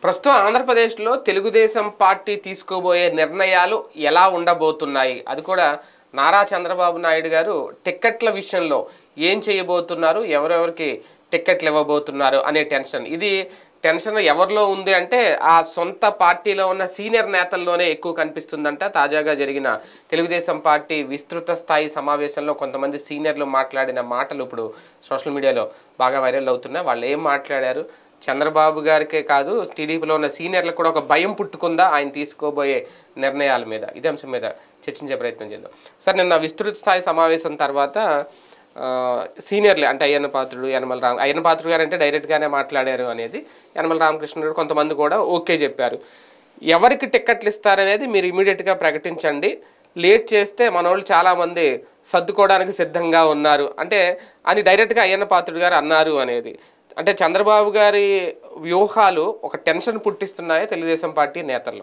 ప్రస్తుతం ఆంధ్రప్రదేశ్లో తెలుగుదేశం పార్టీ తీసుకోబోయే నిర్ణయాలు ఎలా ఉండబోతున్నాయి అది కూడా నారా చంద్రబాబు నాయుడు గారు టిక్కెట్ల విషయంలో ఏం చేయబోతున్నారు ఎవరెవరికి టిక్కెట్లు ఇవ్వబోతున్నారు అనే టెన్షన్ ఇది టెన్షన్ ఎవరిలో ఉంది అంటే ఆ సొంత పార్టీలో ఉన్న సీనియర్ నేతల్లోనే ఎక్కువ కనిపిస్తుందంట తాజాగా జరిగిన తెలుగుదేశం పార్టీ విస్తృత స్థాయి సమావేశంలో కొంతమంది సీనియర్లు మాట్లాడిన మాటలు ఇప్పుడు సోషల్ మీడియాలో బాగా వైరల్ అవుతున్నాయి వాళ్ళు ఏం మాట్లాడారు చంద్రబాబు గారికే కాదు టీడీపీలో ఉన్న సీనియర్లకు కూడా ఒక భయం పుట్టుకుందా ఆయన తీసుకోబోయే నిర్ణయాల మీద ఇదే అంశం మీద చర్చించే ప్రయత్నం చేద్దాం సార్ నిన్న విస్తృత స్థాయి సమావేశం తర్వాత ఆ, సీనియర్లే అంటే అయ్యన్న పాత్రుడు యనమల రామ్ అయ్యన్న పాత్రుడు గారు అంటే డైరెక్ట్గానే మాట్లాడారు అనేది యనమల రామకృష్ణ గారు కొంతమంది కూడా ఓకే చెప్పారు ఎవరికి టిక్కెట్లు ఇస్తారనేది మీరు ఇమీడియట్గా ప్రకటించండి లేట్ చేస్తే మన వాళ్ళు చాలామంది సర్దుకోవడానికి సిద్ధంగా ఉన్నారు అంటే అని డైరెక్ట్గా అయ్యన్న పాత్రుడు గారు అన్నారు అనేది అంటే చంద్రబాబు గారి వ్యూహాలు ఒక టెన్షన్ పుట్టిస్తున్నాయి తెలుగుదేశం పార్టీ నేతల్లో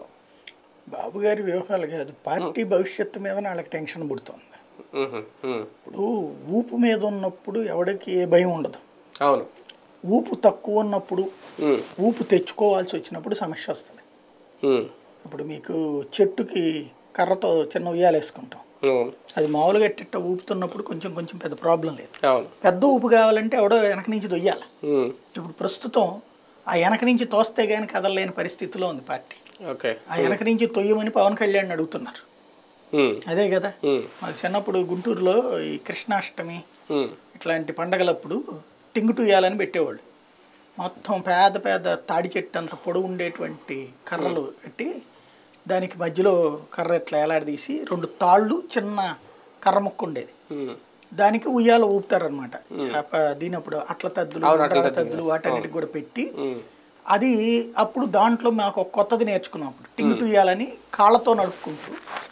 బాబు గారి వ్యూహాలు కాదు పార్టీ భవిష్యత్తు మీద వాళ్ళకి టెన్షన్ పుడుతుంది ఉహు, ఉహు. ఇప్పుడు ఊపు మీద ఉన్నప్పుడు ఎవడికి ఏ భయం ఉండదు అవును ఊపు తక్కువ ఉన్నప్పుడు ఉమ్, ఊపు తెచ్చుకోవాల్సి వచ్చినప్పుడు సమస్య వస్తుంది ఉమ్, ఇప్పుడు మీకు చెట్టుకి కర్రతో చిన్న ఉయ్యాలు వేసుకుంటాం అవును అది మామూలుగా ఎట్ట ఊపుతున్నప్పుడు కొంచెం కొంచెం పెద్ద ప్రాబ్లం లేదు అవును పెద్ద ఊపు కావాలంటే ఎవడో వెనక నుంచి దొయ్యాలి ఉమ్, ఇప్పుడు ప్రస్తుతం ఆ వెనక నుంచి తోస్తే కానీ కదలలేని పరిస్థితిలో ఉంది పార్టీ ఓకే ఆ వెనక నుంచి తొయ్యమని పవన్ కళ్యాణ్ అడుగుతున్నారు ఉమ్, అదే కదా ఉమ్, మాకు చిన్నప్పుడు గుంటూరులో ఈ కృష్ణాష్టమి ఉమ్, ఇట్లాంటి పండగలప్పుడు టింగుటుయ్యాలని పెట్టేవాళ్ళు మొత్తం పేద పేద తాడి చెట్టు అంత పొడవు ఉండేటువంటి కర్రలు పెట్టి దానికి మధ్యలో కర్ర ఇట్లా ఏలాడదీసి రెండు తాళ్ళు చిన్న కర్ర ముక్క ఉండేది ఉమ్, దానికి ఉయ్యాల ఊపుతారనమాట దీని అప్పుడు అట్ల తద్దులు అవును, అట్ల ఉండ్రాళ్ళ తద్దులు తద్దులు వాటన్నిటికి కూడా పెట్టి ఉమ్, అది అప్పుడు దాంట్లో మాకు ఒక కొత్తది నేర్చుకున్నాం అప్పుడు టింగు టుయ్యాలని కాళ్ళతో నడుపుకుంటూ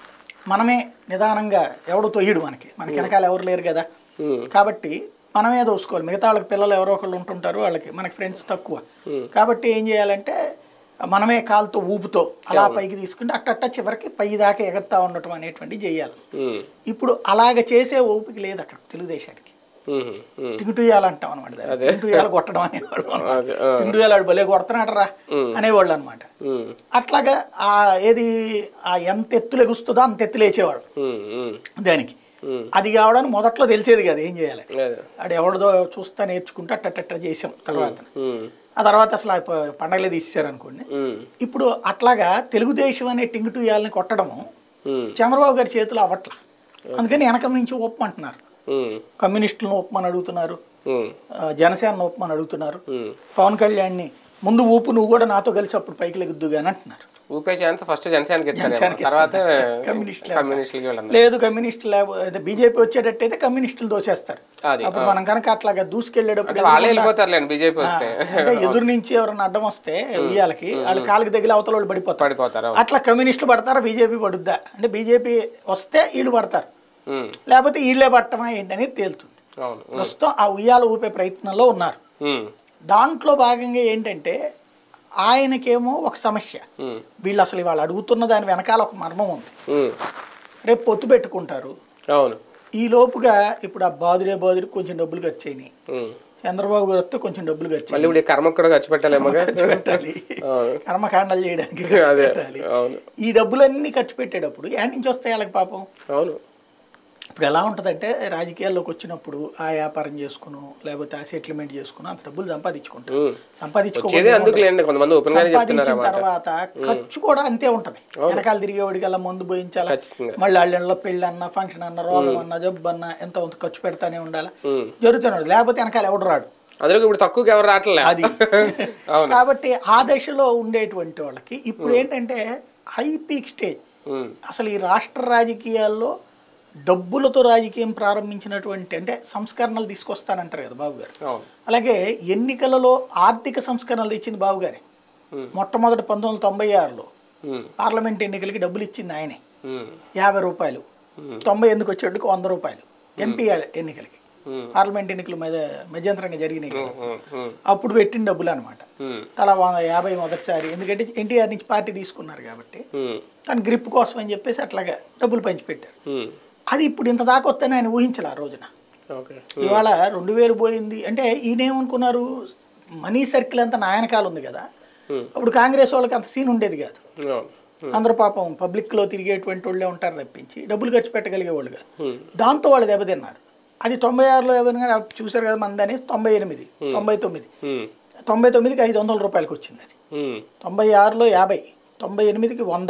మనమే నిదానంగా ఎవడు తొయ్యడు మనకి మనకి వెనకాల ఎవరు లేరు కదా ఉమ్, కాబట్టి మనమే దోసుకోవాలి మిగతా వాళ్ళకి పిల్లలు ఎవరో ఒకళ్ళు ఉంటుంటారు వాళ్ళకి మనకి ఫ్రెండ్స్ తక్కువ కాబట్టి ఏం చేయాలంటే మనమే కాలుతో ఊపుతో అలా పైకి తీసుకుంటే అట్టట్ట చివరికి పై దాకా ఎగరుతా ఉండటం అనేటువంటిది చేయాలి ఉమ్, ఇప్పుడు అలాగ చేసే ఓపిక లేదు అక్కడ తెలుగుదేశానికి ఉమ్, ఉమ్, టింగుటుయాలు అంటాం అనమాట టింగుటుయాలు కొట్టడం అనేవాళ్ళు అదే, ఆ, టింగుటుయాలు ఆడు భలే కొడుతున్నాడు రా అనేవాళ్ళు అనమాట ఉమ్, అట్లాగా ఆ ఏది ఆ ఎంత ఎత్తు లెగుస్తుందో అంత ఎత్తు లేచేవాడు ఉమ్, ఉమ్, దానికి ఉమ్, అది కావడానికి మొదట్లో తెలిసేది కదా ఏం చేయాలి అదే, ఆడు ఎవరిదో చూస్తా నేర్చుకుంటూ అట్టట్ట చేసాం తర్వాత ఉమ్, ఆ తర్వాత అసలు ఆ ప- పండగలే తీసేశారు అనుకోండి ఉమ్, ఇప్పుడు అట్లాగా తెలుగుదేశం అనే టింగుటుయాలని కొట్టడము ఉమ్, చంద్రబాబు గారి చేతిలో అవ్వట్ల అందుకని వెనక నుంచి ఒప్పమంటున్నారు ఉమ్, కమ్యూనిస్టులను ఒప్పమని అడుగుతున్నారు ఉమ్, ఆ, జనసేనను ఒప్పమని అడుగుతున్నారు ఉమ్. పవన్ కళ్యాణ్ని ముందు ఊపు నువ్వు కూడా నాతో కలిసి అప్పుడు పైకి లెగుద్దు కానీ అంటున్నారు ఊపే ఛాన్స్ ఫస్ట్ జనసేనకి ఇస్తారేమో జనసేనకి తర్వాత కమ్యూనిస్టులు కమ్యూనిస్టులకి వీళ్ళందరూ లేదు కమ్యూనిస్టులు లేకపోతే బీజేపీ వచ్చేటట్టయితే కమ్యూనిస్టులు దోచేస్తారు అది అప్పుడు మనం కనుక అట్లాగా దూసుకెళ్ళేటప్పుడు అంటే వాళ్ళే వెళ్ళిపోతారులేండి బీజేపీ ఆ, వస్తే అంటే ఎదురు నుంచి ఎవరైనా అడ్డం వస్తే ఉయ్యాలకి వాళ్ళు కాలుకి తగిలి అవతల వాళ్ళు పడిపోతారు పడిపోతారు అట్లా కమ్యూనిస్టులు పడతారా బీజేపీ పడుద్దా అంటే బీజేపీ వస్తే వీళ్ళు పడతారు ఉమ్, లేకపోతే వీళ్ళే పట్టమా ఏంటనేది తేలుతుంది అవును ప్రస్తుతం ఆ ఉయ్యాల ఊపే ప్రయత్నంలో ఉన్నారు ఉమ్, దాంట్లో భాగంగా ఏంటంటే ఆయనకేమో ఒక సమస్య ఉమ్, వీళ్ళు అసలు ఇవాళ అడుగుతున్న దాని వెనకాల ఒక మర్మం ఉంది ఉమ్, రేపు పొత్తు పెట్టుకుంటారు అవును ఈ లోపుగా ఇప్పుడు ఆ బాదుడే బాదుడు కొంచెం డబ్బులు ఖర్చు అయినాయి ఉమ్. చంద్రబాబు గారు వస్తే కొంచెం డబ్బులు ఖర్చు మళ్ళీ ఇప్పుడు ఈ కర్మకు కూడా ఖర్చు పెట్టాలేమో ఖర్చు పెట్టాలి అవును కర్మకాండాలు చేయడానికి ఖర్చు అదే పెట్టాలి అవును ఈ డబ్బులన్నీ ఖర్చు పెట్టేటప్పుడు యాడ్ నుంచి వస్తాయి వాళ్ళకి పాపం అవును ఇప్పుడు ఎలా ఉంటుందంటే రాజకీయాల్లోకి వచ్చినప్పుడు ఆ వ్యాపారం చేసుకును లేకపోతే ఆ సెటిల్మెంట్ చేసుకును అంత డబ్బులు సంపాదించుకుంటారు ఉమ్. సంపాదించుకోవాలి వచ్చేదే అందుకు లేండి కొంతమంది ఓపెన్ గానే చెప్తున్నారు సంపాదించిన అన్నమాట తర్వాత ఖర్చు కూడా అంతే ఉంటది వెనకాల తిరిగేవాడికి అలా మందు పోయించాలా ఖచ్చితంగా మళ్ళీ వాళ్ళ పెళ్ళి అన్న ఫంక్షన్ అన్న రోగం అన్న జబ్బు అన్న ఎంత కొంత ఖర్చు పెడతానే ఉండాలి ఉమ్. జరుగుతున్నాడు లేకపోతే వెనకాల ఎవడు రాడు అందులో ఇప్పుడు తక్కువకి ఎవరు రావట్లే అది అవును కాబట్టి ఆ దశలో ఉండేటువంటి వాళ్ళకి ఇప్పుడు ఏంటంటే హై పీక్ స్టేజ్ ఉమ్, అసలు ఈ రాష్ట్ర రాజకీయాల్లో డబ్బులతో రాజకీయం ప్రారంభించినటువంటి అంటే సంస్కరణలు తీసుకొస్తానంటారు కదా బాబు గారు అవును అలాగే ఎన్నికలలో ఆర్థిక సంస్కరణలు తెచ్చింది బాబు గారే ఉమ్, మొట్టమొదటి పంతొమ్మిది వందల తొంభై ఆరులో ఉమ్, పార్లమెంట్ ఎన్నికలకి డబ్బులు ఇచ్చింది ఆయనే ఉమ్, యాభై రూపాయలు ఉమ్, తొంభై ఎందుకు వచ్చేటికి వంద రూపాయలు ఎంపీ ఎన్నికలకి ఉమ్, పార్లమెంట్ ఎన్నికలు మీద మధ్యంతరంగా జరిగినాయి కదా ఉమ్, ఉమ్, అప్పుడు పెట్టిన డబ్బులు అనమాట ఉమ్, తలా వంద యాభై మొదటిసారి ఎందుకంటే ఎన్టీఆర్ నుంచి పార్టీ తీసుకున్నారు కాబట్టి ఉమ్, తను గ్రిప్ కోసం అని చెప్పేసి అట్లాగా డబ్బులు పంచిపెట్టారు ఉమ్, అది ఇప్పుడు ఇంత దాకా వస్తేనే ఆయన ఊహించాలి ఆ రోజున ఓకే ఇవాళ రెండు వేలు పోయింది అంటే ఈయన ఏమనుకున్నారు మనీ సర్కిల్ అంతా నాయనకాలు ఉంది కదా ఉమ్. అప్పుడు కాంగ్రెస్ వాళ్ళకి అంత సీన్ ఉండేది కాదు అవును అందరూ పాపం పబ్లిక్లో తిరిగేటువంటి వాళ్ళే ఉంటారు తప్పించి డబ్బులు ఖర్చు పెట్టగలిగే వాళ్ళు కాదు ఉమ్. దాంతో వాళ్ళు దెబ్బతిన్నారు అది తొంభై ఆరులో దెబ్బతిన్నారు అది చూశారు కదా మంది అని తొంభై ఎనిమిది తొంభై తొమ్మిది ఉమ్. తొంభై తొమ్మిదికి ఐదు వందల రూపాయలకి వచ్చింది అది ఉమ్. తొంభై ఆరులో యాభై తొంభై ఎనిమిదికి వంద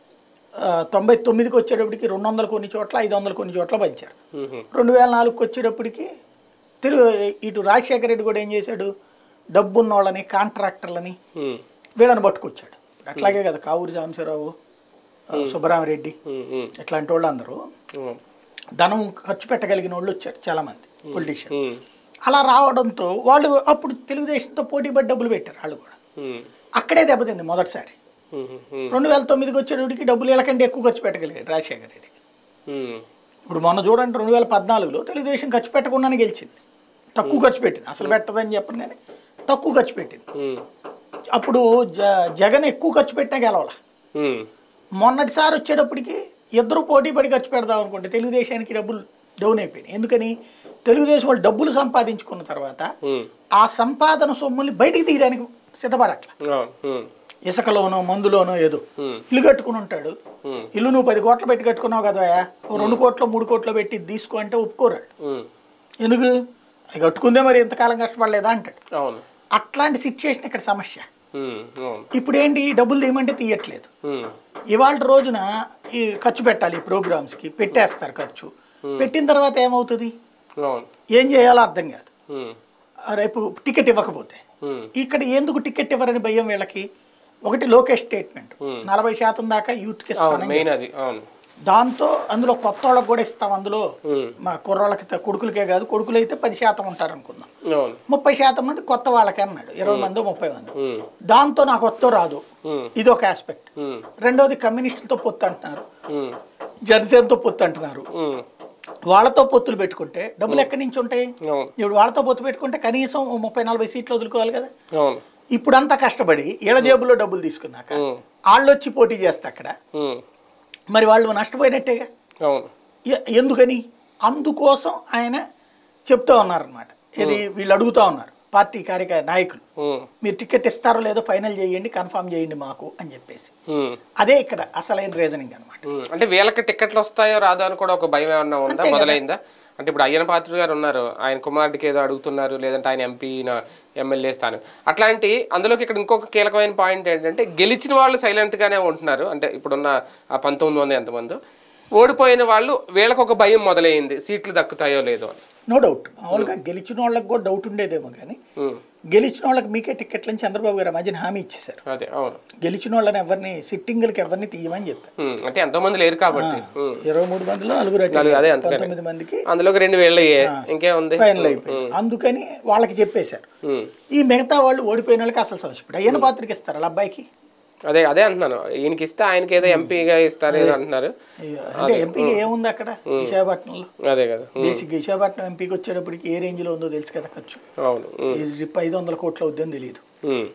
ఆ, తొంభై తొమ్మిదికి వచ్చేటప్పటికి రెండు వందలు కొన్ని చోట్ల ఐదు వందలు కొన్ని చోట్ల పంచారు ఉమ్. రెండు వేల నాలుగుకి వచ్చేటప్పటికి తెలుగు ఇటు రాజశేఖర రెడ్డి కూడా ఏం చేశాడు డబ్బున్న వాళ్ళని కాంట్రాక్టర్లని ఉమ్. వీళ్ళని పట్టుకొచ్చాడు అట్లాగే కదా కావూరి సాంబశివరావు ఆ, సుబ్బరామరెడ్డి ఉమ్. ఉమ్. ఇట్లాంటి వాళ్ళు అందరూ ఉమ్. ధనం ఖర్చు పెట్టగలిగిన వాళ్ళు వచ్చారు చాలామంది పొలిటీషియన్ ఉమ్. అలా రావడంతో వాళ్ళు అప్పుడు తెలుగుదేశంతో పోటీ పడి డబ్బులు పెట్టారు వాళ్ళు కూడా ఉమ్. అక్కడే దెబ్బతింది మొదటిసారి ఉమ్. ఉమ్. రెండు వేల తొమ్మిదికి వచ్చేటప్పటికి డబ్బులు వీళ్ళకంటే ఎక్కువ ఖర్చు పెట్టగలిగాడు రాజశేఖర రెడ్డి ఉమ్. ఇప్పుడు మొన్న చూడండి రెండు వేల పద్నాలుగులో తెలుగుదేశం ఖర్చు పెట్టకుండానే గెలిచింది తక్కువ ఖర్చు పెట్టింది అసలు పెట్టదని చెప్పను కానీ తక్కువ ఖర్చు పెట్టింది ఉమ్. అప్పుడు జ జగన్ ఎక్కువ ఖర్చు పెట్టినా గెలవాల ఉమ్. మొన్నటిసారి వచ్చేటప్పటికి ఇద్దరు పోటీ పడి ఖర్చు పెడదాం అనుకుంటే తెలుగుదేశానికి డబ్బులు డౌన్ అయిపోయినాయి ఎందుకని తెలుగుదేశం వాళ్ళు డబ్బులు సంపాదించుకున్న తర్వాత ఉమ్. ఆ సంపాదన సొమ్ముల్ని బయటికి తీయడానికి సిద్ధపడట్ల అవును. ఉమ్. ఇసుకలోనో మందులోనో ఏదో ఉమ్. ఇల్లు కట్టుకుని ఉంటాడు ఉమ్. ఇల్లు నువ్వు పది కోట్లు పెట్టి కట్టుకున్నావు కదా ఓ రెండు కోట్లు మూడు కోట్లు పెట్టి ఇది తీసుకో అంటే ఒప్పుకోరాడు ఉమ్. ఎందుకు అది కట్టుకుందే మరి ఇంతకాలం కష్టపడలేదా అంటాడు అవును అట్లాంటి సిచ్యుయేషన్ ఇక్కడ సమస్య ఉమ్. అవును ఇప్పుడు ఏంటి డబ్బులు తీయమంటే తీయట్లేదు ఉమ్. ఇవాళ రోజున ఈ ఖర్చు పెట్టాలి ఈ ప్రోగ్రామ్స్కి పెట్టేస్తారు ఖర్చు పెట్టిన తర్వాత ఏమవుతుంది అవును ఏం చేయాలో అర్థం కాదు ఉమ్. ఆ రేపు టికెట్ ఇవ్వకపోతే ఉమ్. ఇక్కడ ఎందుకు టికెట్ ఇవ్వరని భయం వీళ్ళకి ఒకటి లోకేష్ స్టేట్మెంట్ నలభై శాతం దాకా యూత్కి అవును ఇస్తానని మెయిన్ అది అవును దాంతో అందులో కొత్త వాళ్ళకి కూడా ఇస్తాం అందులో ఉమ్. మా కుర్రాళ్ళకి త- కొడుకులకే కాదు కొడుకులు అయితే పది శాతం ఉంటారు అనుకుందాం అవును ముప్పై శాతం మంది కొత్త వాళ్ళకి అన్నాడు ఇరవై మంది ముప్పై మంది ఉమ్. దాంతో నాకు వస్తో రాదు ఉమ్. ఇది ఒక ఆస్పెక్ట్ ఉమ్. రెండోది కమ్యూనిస్టులతో పొత్తు అంటున్నారు ఉమ్. జనసేనతో పొత్తు అంటున్నారు ఉమ్. వాళ్ళతో పొత్తులు పెట్టుకుంటే డబ్బులు ఎక్కడి నుంచి ఉంటాయి అవును ఇప్పుడు వాళ్ళతో పొత్తు పెట్టుకుంటే కనీసం ఓ ముప్పై నలభై సీట్లు వదులుకోవాలి కదా అవును ఇప్పుడంతా కష్టపడి ఏళ్ళ జేబుల్లో డబ్బులు తీసుకున్నాక ఉమ్. వాళ్ళు వచ్చి పోటీ చేస్తే అక్కడ ఉమ్. మరి వాళ్ళు నష్టపోయినట్టేగా అవును ఎ- ఎందుకని అందుకోసం ఆయన చెప్తా ఉన్నారనమాట ఇది వీళ్ళు అడుగుతా ఉన్నారు పార్టీ కార్యక నాయకులు ఉమ్. మీరు టికెట్ ఇస్తారో లేదో ఫైనల్ చేయండి కన్ఫర్మ్ చేయండి మాకు అని చెప్పేసి ఉమ్. అదే ఇక్కడ అసలైన రీజనింగ్ అనమాట ఉమ్. అంటే వీళ్ళకి టికెట్లు వస్తాయో రాదో అని కూడా ఒక భయం ఏమన్నా ఉందా మొదలైందా అంటే ఇప్పుడు అయ్యన పాత్ర గారు ఉన్నారు ఆయన కుమారుడికి ఏదో అడుగుతున్నారు లేదంటే ఆయన ఎంపీ ఎమ్మెల్యే స్థానం అట్లాంటి అందులోకి ఇక్కడ ఇంకొక కీలకమైన పాయింట్ ఏంటంటే గెలిచిన వాళ్ళు సైలెంట్ గానే ఉంటున్నారు అంటే ఇప్పుడున్న ఆ పంతొమ్మిది మంది ఎంతమంది ఓడిపోయిన వాళ్ళు వీళ్ళకి ఒక భయం మొదలైంది సీట్లు దక్కుతాయో లేదో అని నో డౌట్ మామూలుగా గెలిచిన వాళ్ళకి కూడా డౌట్ ఉండేదేమో కానీ ఉమ్. గెలిచిన వాళ్ళకి మీకే టికెట్లని చంద్రబాబు గారు మధ్యన హామీ ఇచ్చేశారు అదే అవును గెలిచిన వాళ్ళని ఎవరిని సిట్టింగ్లకి ఎవరిని తీయమని చెప్పారు ఉమ్. అంటే ఎంతో మంది లేరు కాబట్టి ఉమ్. ఇరవై మూడు మందిలో నలుగురు అటు నలుగురు, అదే అందుకనే. పంతొమ్మిది మందికి అందులోకి రెండు వేళ్ళు అయ్యాయి ఇంకేముంది ఫైనల్ అయిపోయింది అందుకని వాళ్ళకి చెప్పేశారు ఉమ్. ఈ మిగతా వాళ్ళు ఓడిపోయిన వాళ్ళకి అసలు సమస్య ఇప్పుడు అయ్యన పాత్రకి ఇస్తారు వాళ్ళ అబ్బాయికి అదే అదే అంటున్నాను ఈయనకి ఇస్తే ఆయనకి ఏదో ఎంపీగా ఇస్తారు ఏదో అంటున్నారు అంటే ఎంపీకి ఏముంది అక్కడ విశాఖపట్నంలో అదే కదా ఉమ్. బేసిక్ విశాఖపట్నం ఎంపీకి వచ్చేటప్పటికి ఏ రేంజ్లో ఉందో తెలుసు కదా ఖర్చు అవును ఉమ్. ఈ ట్రిప్ ఐదు వందల కోట్లు అవుద్దని తెలియదు ఉమ్.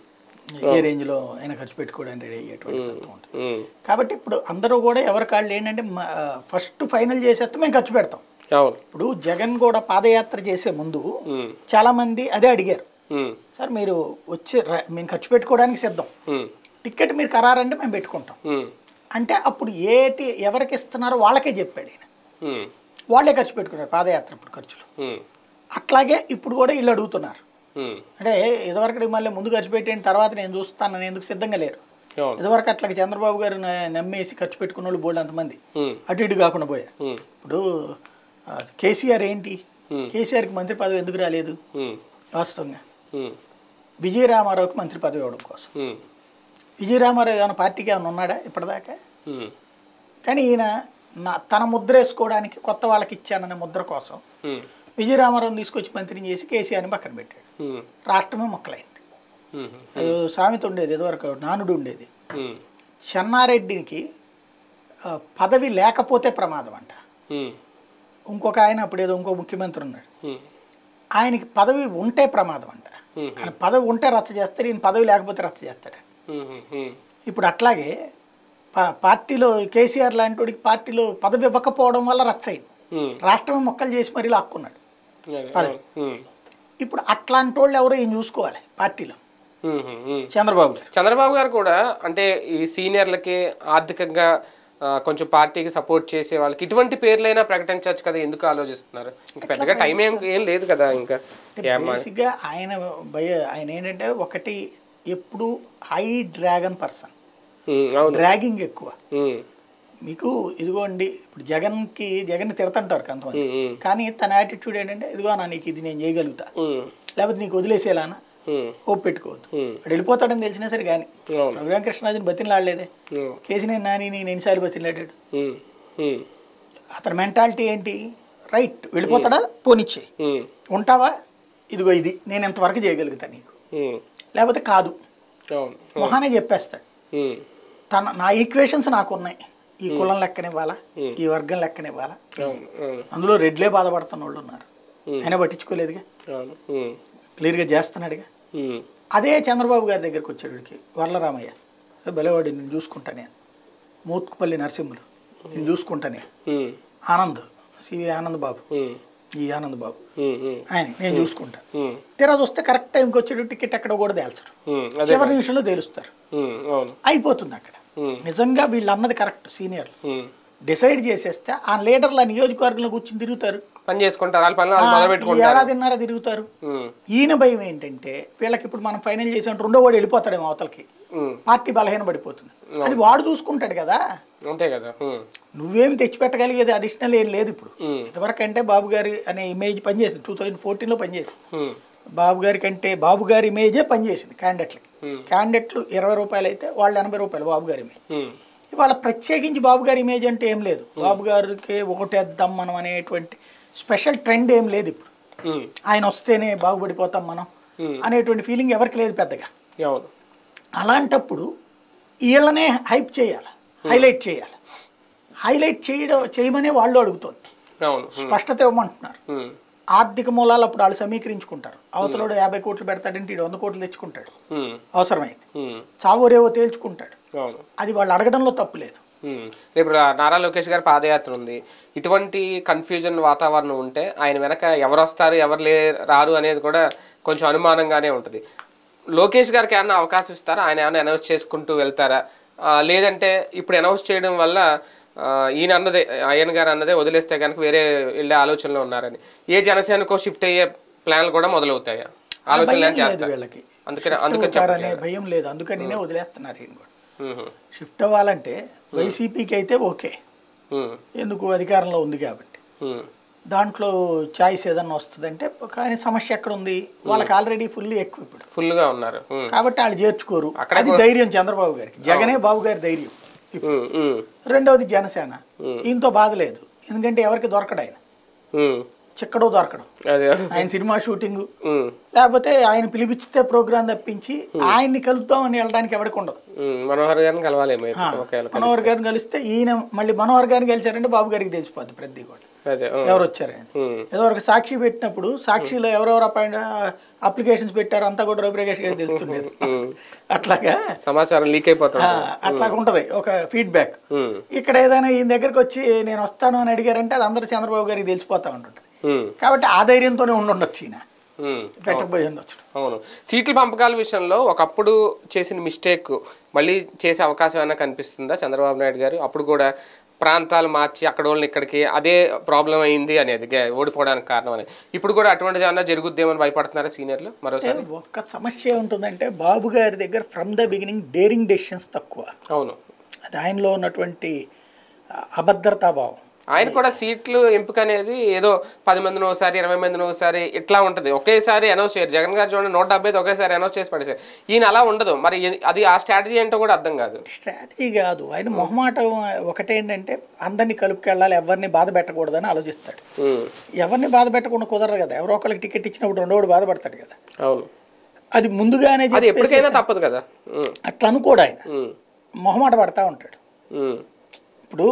ఏ రేంజ్లో ఆయన ఖర్చు పెట్టుకోవడానికి రెడీ అయ్యేటువంటి తత్వం ఉంటుంది ఉమ్. కాబట్టి ఇప్పుడు అందరూ కూడా ఎవరి కాళ్ళు ఏంటంటే ఫస్ట్ ఫైనల్ చేసేస్తే మేము ఖర్చు పెడతాం అవును ఇప్పుడు జగన్ కూడా పాదయాత్ర చేసే ముందు ఉమ్. చాలామంది అదే అడిగారు ఉమ్. సార్ మీరు వచ్చి ర- మేము ఖర్చు పెట్టుకోవడానికి సిద్ధం ఉమ్. టికెట్ మీరు ఖరారంటే మేము పెట్టుకుంటాం ఉమ్. అంటే అప్పుడు ఏటి ఎవరికి ఇస్తున్నారో వాళ్ళకే చెప్పాడు ఈయన ఉమ్. వాళ్ళే ఖర్చు పెట్టుకున్నారు పాదయాత్ర ఇప్పుడు ఖర్చులు ఉమ్. అట్లాగే ఇప్పుడు కూడా వీళ్ళు అడుగుతున్నారు ఉమ్. అంటే ఇదివరకు మళ్ళీ ముందు ఖర్చు పెట్టిన తర్వాత నేను చూస్తానని ఎందుకు సిద్ధంగా లేరు అవును ఇదివరకు అట్లాగే చంద్రబాబు గారు న- నమ్మేసి ఖర్చు పెట్టుకున్న వాళ్ళు బోల్డ్ అంతమంది ఉమ్. అటు ఇటు కాకుండా పోయారు ఉమ్. ఇప్పుడు ఆ, కేసీఆర్ ఏంటి Hmm. కేసీఆర్కి మంత్రి పదవి ఎందుకు రాలేదు ఉమ్. వాస్తవంగా ఉమ్. విజయరామారావుకి మంత్రి పదవి ఇవ్వడం కోసం ఉమ్. విజయరామారావు ఏమైనా పార్టీకి ఏమైనా ఉన్నాడా ఇప్పటిదాకా ఉమ్. కానీ ఈయన నా తన ముద్ర వేసుకోవడానికి కొత్త వాళ్ళకి ఇచ్చాననే ముద్ర కోసం ఉమ్. విజయరామారావుని తీసుకొచ్చి మంత్రిని చేసి కేసీఆర్ని పక్కన పెట్టాడు ఉమ్. రాష్ట్రమే మొక్కలైంది ఉమ్. అయ్యో సామెత ఉండేది ఇదివరకు నానుడు ఉండేది ఉమ్. చెన్నారెడ్డికి ఆ, పదవి లేకపోతే ప్రమాదం అంట ఉమ్. ఇంకొక ఆయన అప్పుడు ఏదో ఇంకో ముఖ్యమంత్రి ఉన్నాడు ఉమ్. ఆయనకి పదవి ఉంటే ప్రమాదం అంట ఉమ్. ఆయన పదవి ఉంటే రచ్చ చేస్తాడు ఈయన పదవి లేకపోతే రచ్చ చేస్తాడు ఉమ్. ఉమ్. ఇప్పుడు అట్లాగే పా- పార్టీలో కేసీఆర్ లాంటి వాడికి పార్టీలో పదవి ఇవ్వకపోవడం వల్ల రచ్చ అయింది ఉమ్. రాష్ట్రం మొక్కలు చేసి మరీ లాక్కున్నాడు అదే. అవును. ఉమ్. ఇప్పుడు అట్లాంటి వాళ్ళు ఎవరో ఈయన చూసుకోవాలి పార్టీలో ఉమ్, ఉమ్, ఉమ్. చంద్రబాబు గారు చంద్రబాబు గారు కూడా అంటే ఈ సీనియర్లకి ఆర్థికంగా ఆ, కొంచెం పార్టీకి సపోర్ట్ చేసే వాళ్ళకి ఇటువంటి పేర్లైనా ప్రకటించవచ్చు కదా ఎందుకు ఆలోచిస్తున్నారు ఇంకా పెద్దగా టైం ఏం ఏం లేదు కదా ఇంకా ఏమ్మా? బేసిక్గా ఆయన భయ ఆయన ఏంటంటే ఒకటి ఎప్పుడు హై డ్రాగన్ పర్సన్ ఉమ్, అవును డ్రాగింగ్ ఎక్కువ ఉమ్, మీకు ఇదిగోండి ఇప్పుడు జగన్కి జగన్ తిడతంటారు కొంతమంది ఉమ్, ఉమ్, కానీ తన యాటిట్యూడ్ ఏంటంటే ఇదిగో నా నీకు ఇది నేను చేయగలుగుతా ఉమ్, లేకపోతే నీకు వదిలేసేలానా ఉమ్, హోప్ పెట్టుకోవద్దు ఉమ్, వాడు వెళ్ళిపోతాడని తెలిసినా సరే కానీ అవును రఘురామకృష్ణరాజుని బతినలాడలేదే ఉమ్, కేసీనేని నాని నేను ఎన్నిసార్లు బతినలాడాడు ఉమ్, ఉమ్, అతని మెంటాలిటీ ఏంటి రైట్ వెళ్ళిపోతాడా పోనిచ్చే ఉమ్, ఉంటావా ఇదిగో ఇది నేను ఎంతవరకు చేయగలుగుతా నీకు ఉమ్, లేకపోతే కాదు అవును మొహానే చెప్పేస్తాడు ఉమ్, తన నా ఈక్వేషన్స్ నాకు ఉన్నాయి ఈ కులం లెక్కనివ్వాలా Hmm. ఈ వర్గం లెక్కనివ్వాలా అవును అవును అందులో రెడ్లే బాధపడుతున్న వాళ్ళు ఉన్నారు Hmm. ఆయన పట్టించుకోలేదుగా అవును ఉమ్, క్లియర్గా చేస్తున్నాడుగా ఉమ్, అదే చంద్రబాబు గారి దగ్గరికి వచ్చాడుకి వరలరామయ్య బలవాడి నేను చూసుకుంటా నేను మూత్కుపల్లి నరసింహులు నేను చూసుకుంటా నేను ఉమ్, ఆనంద్ సివి ఆనంద్ బాబు ఉమ్, ఈ ఆనంద్ బాబు ఉమ్, ఉమ్, ఆయన నేను చూసుకుంటా ఉమ్, తీరా చూస్తే కరెక్ట్ టైంకి వచ్చేటు టికెట్ ఎక్కడ కూడా తేల్చరు ఉమ్, అదే చివరి నిమిషంలో తేలుస్తారు ఉమ్, అవును అయిపోతుంది అక్కడ ఉమ్, నిజంగా వీళ్ళు అన్నది కరెక్ట్ సీనియర్లు ఉమ్. డిసైడ్ చేసేస్తే ఆ లీడర్లు ఆ నియోజకవర్గంలో కూర్చుని తిరుగుతారు పని చేసుకుంటారు వాళ్ళ పనులు వాళ్ళు ఆ, మొదలు ఈ పెట్టుకుంటారు ఏడాదిన్నర తిరుగుతారు ఉమ్, ఈయన భయం ఏంటంటే వీళ్ళకి ఇప్పుడు మనం ఫైనల్ చేసాం రెండో వాడు వెళ్ళిపోతాడేమో అవతలకి ఉమ్, పార్టీ బలహీన పడిపోతుంది అది వాడు చూసుకుంటాడు కదా అంతే కదా ఉమ్, నువ్వేమి తెచ్చిపెట్టగలిగేది అడిషనల్ ఏం లేదు ఇప్పుడు ఉమ్, ఇంతవరకు అంటే బాబు గారి అనే ఇమేజ్ పనిచేసింది టూ థౌజండ్ ఫోర్టీన్లో పనిచేసింది ఉమ్, బాబు గారి కంటే బాబు గారి ఇమేజే పనిచేసింది క్యాండిడేట్లకి Hmm. క్యాండిడేట్లు ఇరవై రూపాయలు అయితే వాళ్ళు ఎనభై రూపాయలు బాబు గారి ఇమేజ్ ఉమ్, ఇవాళ ప్రత్యేకించి బాబు గారి ఇమేజ్ అంటే ఏం లేదు బాబు గారికి ఒకటేద్దాం మనం అనేటువంటి స్పెషల్ ట్రెండ్ ఏం లేదు ఇప్పుడు ఉమ్, ఆయన వస్తేనే బాగుపడిపోతాం మనం ఉమ్, అనేటువంటి ఫీలింగ్ ఎవరికి లేదు పెద్దగా అవును అలాంటప్పుడు వీళ్ళనే హైప్ చేయాలి హైలైట్ చేయాలి హైలైట్ చేయడం చేయమనే వాళ్ళు అడుగుతోంది అవును ఉమ్, స్పష్టత ఇవ్వమంటున్నారు ఉమ్, ఆర్థిక మూలాలు అప్పుడు వాళ్ళు సమీకరించుకుంటారు అవతలోడు యాభై కోట్లు పెడతాడంటే ఇటు వంద కోట్లు తెచ్చుకుంటాడు ఉమ్, అవసరమైతే ఉమ్, చావోరేవో తేల్చుకుంటాడు అవును అది వాళ్ళు అడగడంలో తప్పు లేదు ఉమ్. రేపు రా- నారా లోకేష్ గారి పాదయాత్ర ఉంది ఇటువంటి కన్ఫ్యూజన్ వాతావరణం ఉంటే ఆయన వెనక ఎవరు వస్తారు ఎవరు లే రారు అనేది కూడా కొంచెం అనుమానంగానే ఉంటుంది లోకేష్ గారికి ఏమన్నా అవకాశం ఇస్తారా ఆయన ఏమైనా అనౌన్స్ చేసుకుంటూ వెళ్తారా ఆ, లేదంటే ఇప్పుడు అనౌన్స్ చేయడం వల్ల ఆ, ఈయన అన్నదే అయ్యన్ గారు అన్నదే వదిలేస్తే కనుక వేరే వెళ్ళే ఆలోచనలో ఉన్నారని ఏ జనసేనకో షిఫ్ట్ అయ్యే ప్లాన్లు కూడా మొదలవుతాయా ఆలోచనలు భయం ఏం లేదు చేస్తారు వీళ్ళకి అందుకని అందుకని అవుతారు అనే భయం లేదు అందుకనినే వదిలేస్తున్నారు ఈయన కూడా ఉహు, షిఫ్ట్ అవ్వాలంటే వైసీపీకి అయితే ఓకే ఉమ్, ఎందుకు అధికారంలో ఉంది కాబట్టి ఉమ్, దాంట్లో చాయిస్ ఏదన్నా వస్తుందంటే కానీ సమస్య ఎక్కడ ఉంది వాళ్ళకి ఆల్రెడీ ఫుల్లీ ఎక్కువ ఇప్పుడు ఫుల్గా ఉన్నారు ఉమ్, కాబట్టి వాళ్ళు చేర్చుకోరు అక్కడే అది ధైర్యం చంద్రబాబు గారికి జగనే బాబు గారి ధైర్యం ఉమ్, ఉమ్, రెండవది జనసేన ఈయనతో బాధ లేదు ఎందుకంటే ఎవరికి దొరకడు ఆయన ఉమ్. చిక్కడో దొరకడం అదే ఆయన సినిమా షూటింగ్ ఉమ్, లేకపోతే ఆయన పిలిపిస్తే ప్రోగ్రామ్ తప్పించి ఆయన్ని కలుద్దామని వెళ్ళడానికి ఎవరికి ఉండదు ఉమ్, మనోహర్ గారిని కలవాలేమో అయితే ఒకవేళ మనోహర్ గారిని కలిస్తే ఈయన మళ్ళీ మనోహర్ గారిని కలిశారంటే బాబు గారికి తెలిసిపోద్ది ప్రతి కూడా అదే ఉమ్, ఎవరు వచ్చారని ఉమ్, ఏదో సాక్షి పెట్టినప్పుడు సాక్షిలో ఎవరెవరు అపాయింట్ అప్లికేషన్స్ పెట్టారో అంతా కూడా రవిప్రకాష్ గారికి తెలుస్తుండేది ఉమ్. అట్లాగా సమాచారం లీక్ ఆ, అయిపోతుంది అట్లాగా ఉంటది ఒక ఫీడ్బ్యాక్ ఉమ్, ఇక్కడ ఏదైనా ఈయన దగ్గరికి వచ్చి నేను వస్తాను అని అడిగారంటే అది అందరూ చంద్రబాబు గారికి తెలిసిపోతా ఉంటుంటుంది ఉమ్, కాబట్టి ఆ ధైర్యంతోనే ఉండుండొచ్చు ఈయన ఉమ్. పెట్టకపోయి ఉండొచ్చు అవును సీట్ల పంపకాల విషయంలో ఒకప్పుడు చేసిన మిస్టేక్ మళ్ళీ చేసే అవకాశం ఏమైనా కనిపిస్తుందా చంద్రబాబు నాయుడు గారు అప్పుడు కూడా ప్రాంతాలు మార్చి అక్కడ వాళ్ళని ఇక్కడికి అదే ప్రాబ్లం అయింది అనేది గే- ఓడిపోవడానికి కారణం అనేది ఇప్పుడు కూడా అటువంటిది ఏమన్నా జరుగుద్దేమని భయపడుతున్నారా సీనియర్లు మరోసారి ఒక్క సమస్య ఏముంటుందంటే బాబు గారి దగ్గర from the beginning daring decisions తక్కువ అవును అది ఆయనలో ఉన్నటువంటి ఆ, అభద్రతాభావం ఆయన కూడా సీట్లు ఎంపిక అనేది ఏదో పది మందిని ఒకసారి ఇరవై మందిని ఒకసారి ఇట్లా ఉంటుంది ఒకేసారి అనౌన్స్ చేయరు జగన్ గారు చూడండి నూట డెబ్బై ఐదు ఒకేసారి అనౌన్స్ చేసి పడేసారు ఈయన అలా ఉండదు మరి ఎ- అది ఆ స్ట్రాటజీ ఏంటో కూడా అర్థం కాదు స్ట్రాటజీ కాదు ఆయన మొహమాటం ఒకటేంటంటే అందరినీ కలుపుకెళ్ళాలి ఎవరిని బాధ పెట్టకూడదని ఆలోచిస్తాడు ఉమ్, ఎవరిని బాధ పెట్టకుండా కుదరదు కదా ఎవరో ఒకరికి టికెట్ ఇచ్చినప్పుడు రెండోడు బాధపడతాడు కదా అవును అది ముందుగానే అది చెప్పేసి ఎప్పటికైనా తప్పదు కదా ఉమ్, అట్లా అనుకోడు ఆయన ఉమ్, మొహమాట పడతా ఉంటాడు ఉమ్, ఇప్పుడు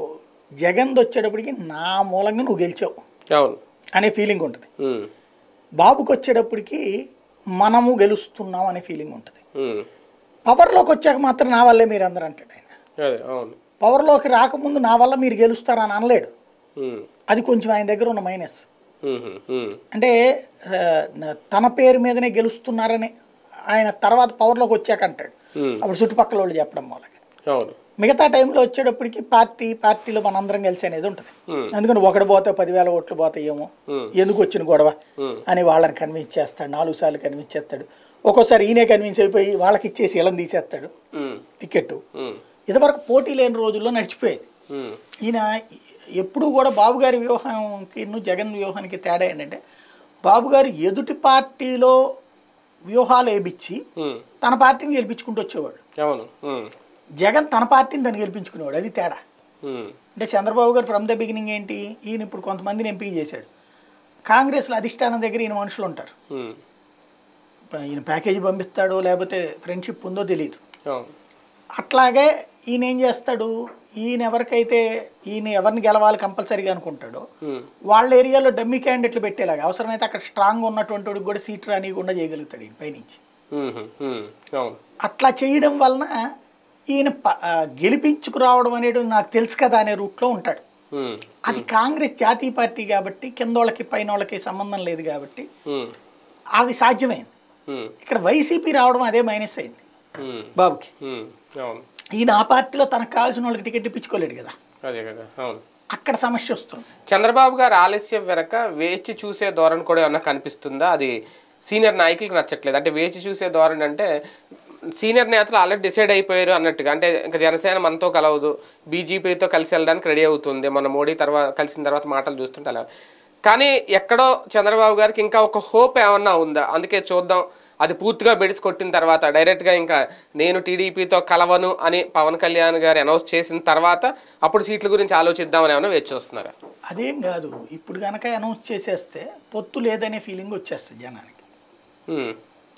జగన్ వచ్చేటప్పటికి నా మూలంగా నువ్వు గెలిచావు అవును అనే ఫీలింగ్ ఉంటుంది ఉమ్, బాబుకి వచ్చేటప్పటికి మనము గెలుస్తున్నాం అనే ఫీలింగ్ ఉంటుంది ఉమ్, పవర్లోకి వచ్చాక మాత్రం నా వల్లే మీరు అందరూ అంటాడు ఆయన అదే అవును పవర్లోకి రాకముందు నా వల్ల మీరు గెలుస్తారని అనలేడు ఉమ్, అది కొంచెం ఆయన దగ్గర ఉన్న మైనస్ ఉమ్, ఉమ్, అంటే ఆ, న- తన పేరు మీదనే గెలుస్తున్నారని ఆయన తర్వాత పవర్లోకి వచ్చాక అంటాడు ఉమ్, అప్పుడు చుట్టుపక్కల వాళ్ళు చెప్పడం మూలంగా అవును మిగతా టైంలో వచ్చేటప్పటికి పార్టీ పార్టీలో మనందరం కలిసి అనేది ఉంటుంది ఉమ్, అందుకని ఒకటి పోతే పదివేల ఓట్లు పోతాయేమో ఉమ్, ఎందుకు వచ్చిన గొడవ ఉమ్, అని వాళ్ళని కన్విన్స్ చేస్తాడు నాలుగు సార్లు కన్విన్స్ చేస్తాడు ఒక్కోసారి ఈయనే కన్విన్స్ అయిపోయి వాళ్ళకి ఇచ్చేసి ఇళ్ళని తీసేస్తాడు ఉమ్, టికెట్ ఉమ్, ఇదివరకు పోటీ లేని రోజుల్లో నడిచిపోయేది ఉమ్, ఈయన ఎప్పుడు కూడా బాబు గారి వ్యూహానికి జగన్ వ్యూహానికి తేడా ఏంటంటే బాబు గారు ఎదుటి పార్టీలో వ్యూహాలు వేయించి ఉమ్, తన పార్టీని గెలిపించుకుంటూ వచ్చేవాడు అవును ఉమ్, జగన్ తన పార్టీని దాన్ని గెలిపించుకునేవాడు అది తేడా ఉమ్, అంటే చంద్రబాబు గారు ఫ్రమ్ ద బిగినింగ్ ఏంటి ఈయన ఇప్పుడు కొంతమందిని ఎంపిక చేశాడు కాంగ్రెస్లో అధిష్టానం దగ్గర ఈయన మనుషులు ఉంటారు ఉమ్, ఈయన ప్యాకేజీ పంపిస్తాడో లేకపోతే ఫ్రెండ్షిప్ ఉందో తెలియదు అవును అట్లాగే ఈయన ఏం చేస్తాడు ఈయన ఎవరికైతే ఈయన ఎవరిని గెలవాలి కంపల్సరీగా అనుకుంటాడో ఉమ్, వాళ్ళ ఏరియాలో డమ్మీ క్యాండిడేట్లు పెట్టేలాగా అవసరమైతే అక్కడ స్ట్రాంగ్ ఉన్నటువంటి వాడికి కూడా సీట్ రానియకుండా చేయగలుగుతాడు ఈయన పైనుంచి ఉమ్, ఉమ్, అవును అట్లా చేయడం వలన ఈయన ప- ఆ, గెలిపించుకురావడం అనేది నాకు తెలుసు కదా అనే రూట్లో ఉంటాడు ఉమ్, అది కాంగ్రెస్ జాతీయ పార్టీ కాబట్టి కింద వాళ్ళకి పైన వాళ్ళకి సంబంధం లేదు కాబట్టి ఉమ్, అది సాధ్యమైంది ఉమ్, ఇక్కడ వైసీపీ రావడం అదే మైనస్ అయింది ఉమ్, బాబుకి ఉమ్, అవును ఈయన ఆ పార్టీలో తనకు కావాల్సిన వాళ్ళకి టికెట్ ఇప్పించుకోలేడు కదా అదే కదా అవును అక్కడ సమస్య వస్తుంది చంద్రబాబు గారు ఆలస్యం వెనక వేచి చూసే ధోరణి కూడా ఏమన్నా కనిపిస్తుందా అది సీనియర్ నాయకులకు నచ్చట్లేదు అంటే వేచి చూసే ధోరణి అంటే సీనియర్ నేతలు ఆల్రెడీ డిసైడ్ అయిపోయారు అన్నట్టుగా అంటే ఇంకా జనసేన మనతో కలవదు బీజేపీతో కలిసి వెళ్ళడానికి రెడీ అవుతుంది మన మోడీ తర్వాత కలిసిన తర్వాత మాటలు చూస్తుంటే అలా కానీ ఎక్కడో చంద్రబాబు గారికి ఇంకా ఒక హోప్ ఏమన్నా ఉందా అందుకే చూద్దాం అది పూర్తిగా బెడిసి కొట్టిన తర్వాత డైరెక్ట్గా ఇంకా నేను టీడీపీతో కలవను అని పవన్ కళ్యాణ్ గారు అనౌన్స్ చేసిన తర్వాత అప్పుడు సీట్ల గురించి ఆలోచిద్దామని ఏమైనా వేచి చూస్తున్నారా అదేం కాదు ఇప్పుడు కనుక అనౌన్స్ చేసేస్తే పొత్తు లేదనే ఫీలింగ్ వచ్చేస్తుంది జనానికి ఉమ్.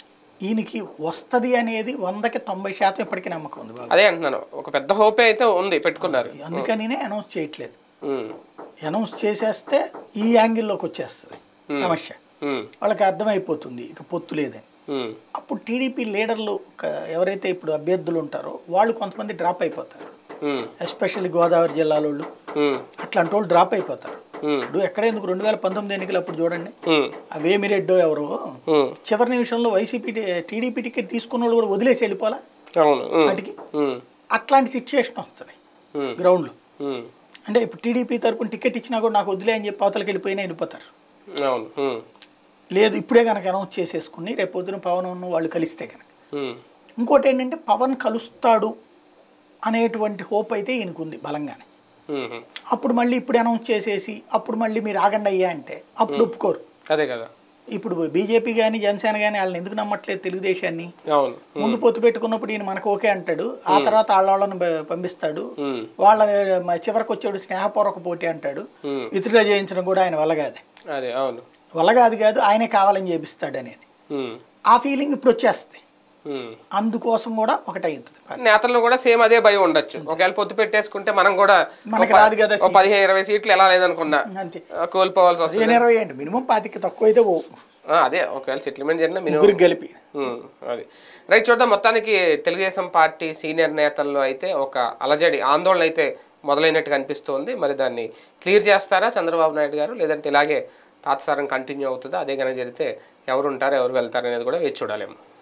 ఈయనకి వస్తుంది అనేది వందకి తొంభై శాతం ఇప్పటికీ నమ్మకం ఉంది బాబు అదే అంటున్నాను ఒక పెద్ద హోపే అయితే ఉంది పెట్టుకున్నారు అందుకనినే అనౌన్స్ చేయట్లేదు ఉమ్. అనౌన్స్ చేసేస్తే ఈ యాంగిల్లోకి వచ్చేస్తుంది సమస్య ఉమ్. వాళ్ళకి అర్థమైపోతుంది ఇక పొత్తు లేదని ఉమ్. అప్పుడు టీడీపీ లీడర్లు ఒక- ఎవరైతే ఇప్పుడు అభ్యర్థులు ఉంటారో వాళ్ళు కొంతమంది డ్రాప్ అయిపోతారు ఉమ్. ఎస్పెషల్లీ గోదావరి జిల్లాలో వాళ్ళు ఉమ్. అట్లాంటి వాళ్ళు డ్రాప్ అయిపోతారు ఉమ్. ఇప్పుడు ఎక్కడెందుకు రెండు వేల పంతొమ్మిది ఎన్నికలు అప్పుడు చూడండి ఉమ్. ఆ వేమిరెడ్డో ఎవరో ఉమ్. చివరి నిమిషంలో వైసీపీ టీడీపీ టికెట్ తీసుకున్న వాళ్ళు కూడా వదిలేసి వెళ్ళిపోలా అవును ఉమ్. వాటికి ఉమ్. అట్లాంటి సిచ్యుయేషన్ వస్తుంది ఉమ్. గ్రౌండ్లో ఉమ్. అంటే ఇప్పుడు టీడీపీ తరపున టికెట్ ఇచ్చినా కూడా నాకు వదిలే అని చెప్పి అవతలకి వెళ్ళిపోయినా వెళ్ళిపోతారు అవును ఉమ్. లేదు ఇప్పుడే కనుక అనౌన్స్ చేసేసుకుని రేపు పొద్దున పవన్ ఉన్న వాళ్ళు కలిస్తే కనుక ఉమ్. ఇంకోటి ఏంటంటే పవన్ కలుస్తాడు అనేటువంటి హోప్ అయితే ఈయనకు ఉంది బలంగానే ఉమ్. అప్పుడు మళ్ళీ ఇప్పుడు అనౌన్స్ చేసేసి అప్పుడు మళ్ళీ మీరు ఆగండి అయ్యా అంటే అప్పుడు ఒప్పుకోరు అదే కదా ఇప్పుడు బీజేపీ కానీ జనసేన కానీ వాళ్ళని ఎందుకు నమ్మట్లేదు తెలుగుదేశాన్ని అవును ముందు పొత్తు పెట్టుకున్నప్పుడు ఈయన మనకు ఓకే అంటాడు ఆ తర్వాత వాళ్ళ వాళ్ళని ప- పంపిస్తాడు ఉమ్. వాళ్ళ మ- చివరికి వచ్చాడు స్నేహపూర్వక పోటీ అంటాడు ఉమ్. విత్డ్రా చేయించడం కూడా ఆయన వల్ల కాదు అదే అవును వల్ల కాదు కాదు ఆయనే కావాలని చేపిస్తాడు అనేది ఉమ్. ఆ ఫీలింగ్ ఇప్పుడు వచ్చేస్తాయి ఉమ్. అందుకోసం కూడా ఒకటే అవుతుంది నేతల్లో కూడా సేమ్ అదే భయం ఉండొచ్చు ఒకవేళ పొత్తు పెట్టేసుకుంటే మనం కూడా మనకి ఒక ప- రాదు కదా ఒక పదిహేను ఇరవై సీట్లు ఎలా లేదనుకున్నా అంతే ఆ, కోల్పోవాల్సి వస్తుంది పదిహేను ఇరవై అండి మినిమం పాతికి తక్కువ అయితే పోవు ఆ, అదే ఒకవేళ సెటిల్మెంట్ జరిగిన మినిమం ముగ్గురికి కలిపి ఉమ్, అది రైట్ చూద్దాం మొత్తానికి తెలుగుదేశం పార్టీ సీనియర్ నేతల్లో అయితే ఒక అలజడి ఆందోళన అయితే మొదలైనట్టు కనిపిస్తోంది మరి దాన్ని క్లియర్ చేస్తారా చంద్రబాబు నాయుడు గారు లేదంటే ఇలాగే తాత్సారం కంటిన్యూ అవుతుందా అదే కనుక జరిగితే ఎవరు ఉంటారు ఎవరు వెళ్తారు అనేది కూడా వేచి చూడాలేమో